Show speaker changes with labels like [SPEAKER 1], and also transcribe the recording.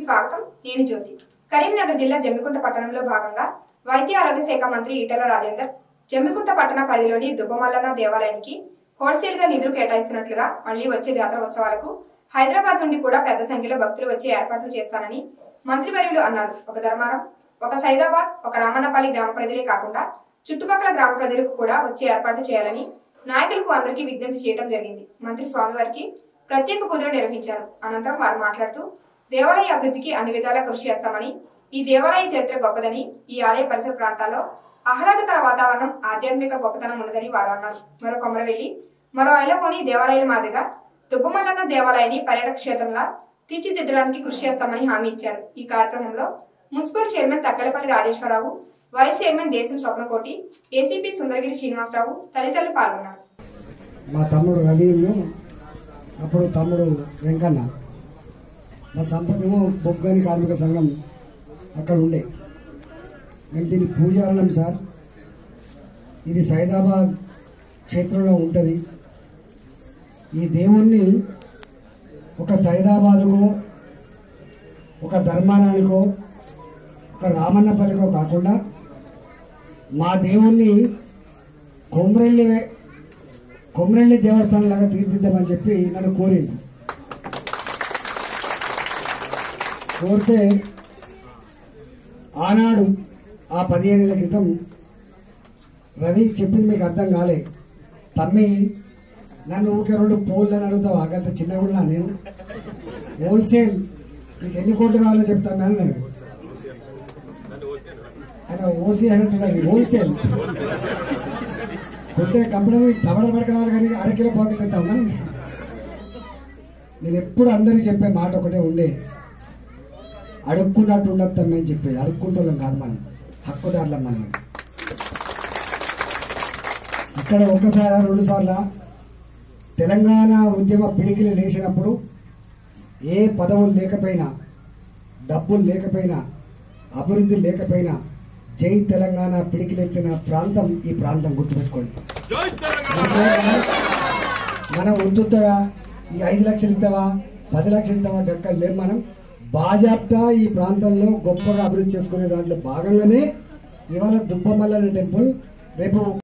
[SPEAKER 1] స్వాగతం నేను జ్యోతి కరీంనగర్ జిల్లా జమ్మికుంట పట్టణంలో భాగంగా వైద్య ఆరోగ్య శాఖ మంత్రి ఈటల రాజేందర్ జమ్మికుంట పట్టణ పరిధిలోని దుబ్బమల్లన్న దేవాలయానికి హోల్సేల్ గా నిధులు కేటాయిస్తున్నట్లుగా మళ్లీ వచ్చే జాతర ఉత్సవాలకు హైదరాబాద్ నుండి కూడా పెద్ద సంఖ్యలో భక్తులు వచ్చే ఏర్పాట్లు చేస్తానని మంత్రివర్యులు అన్నారు ఒక ధర్మారం ఒక సైదాబాద్ ఒక రామన్నపల్లి గ్రామ ప్రజలే కాకుండా చుట్టుపక్కల గ్రామ ప్రజలకు కూడా వచ్చే ఏర్పాటు చేయాలని నాయకులకు అందరికీ విజ్ఞప్తి చేయడం జరిగింది మంత్రి స్వామివారికి ప్రత్యేక పూజలు నిర్వహించారు అనంతరం వారు మాట్లాడుతూ దేవాలయ అభివృద్ధికి అన్ని విధాలా కృషి చేస్తామని ఈ దేవాలయ చరిత్ర గొప్పదని ఈ ఆలయ పరిసర ప్రాంతాల్లో ఆహ్లాదకర వాతావరణం ఆధ్యాత్మిక గొప్పతనం ఉన్నదని వారు అన్నారు మరో కొమరవెల్లి మరో ఐలవోని దేవాలయాల మాదిరిగా దుబ్బమల్లన్న దేవాలయాన్ని పర్యాటక క్షేత్రంలా తీర్చిదిద్దడానికి కృషి చేస్తామని హామీ ఇచ్చారు ఈ కార్యక్రమంలో municipal chairman Takkalapalli Rajeshwara Rao vice chairman దేశం స్వప్నకోటి ఏసీపీ సుందరగిరి శ్రీనివాసరావు తదితరులు పాల్గొన్నారు
[SPEAKER 2] మా తమ్ముడు రవిను అప్పుడు తమ్ముడు వెంకన్న మా సంపదేమో బొగ్గని కార్మిక సంఘం అక్కడ ఉండే మేము దీన్ని పూజ అన్నాం సార్ ఇది సైదాబాద్ క్షేత్రంలో ఉంటుంది ఈ దేవుణ్ణి ఒక సైదాబాదుకో ఒక ధర్మానానికో ఒక రామన్నపల్లికో కాకుండా మా దేవుణ్ణి కొమ్రెల్లి వే- కొమరెల్లి దేవస్థానం లాగా తీర్చిద్దామని చెప్పి నన్ను కోరింది కోరితే ఆనాడు ఆ పదిహేను ఏళ్ళ క్రితం రవి చెప్పింది మీకు అర్థం కాలే తమ్మి నన్ను ఊకే రెండు పోళ్ళు అని అడుగుతావు అంత చిన్నగా ఉన్నా నేను హోల్సేల్ మీకు ఎన్ని కోట్లు కావాలో చెప్తాను అని నేను ఆయన ఓసీ అని హోల్సేల్ కొట్టే కంపెనీ తమడ పడకాలి కానీ అరకిలో పాకెట్ పెట్టాము నేను ఎప్పుడు అందరికీ చెప్పే మాట ఒకటే ఉండే అడుక్కున్నట్టు ఉండొద్దాం మేము చెప్పేది అడుక్కుంటున్నాం కాదు మనం హక్కుదారులం మనం ఇక్కడ ఒక్కసారి రెండు సార్లు తెలంగాణ ఉద్యమ పిడికిలు లేచినప్పుడు ఏ పదవులు లేకపోయినా డబ్బులు లేకపోయినా అభివృద్ధి లేకపోయినా జై తెలంగాణ పిడికిలెత్తిన ప్రాంతం ఈ ప్రాంతం గుర్తుపెట్టుకోండి మనం ఉద్దుతావా ఈ ఐదు లక్షలు ఇస్తావా పది లక్షలు ఇస్తావా గక్కలు లేవు మనం బాజాప్తా ఈ ప్రాంతంలో గొప్పగా అభివృద్ధి చేసుకునే దాంట్లో భాగంగానే ఇవాళ దుబ్బమల్లన టెంపుల్ రేపు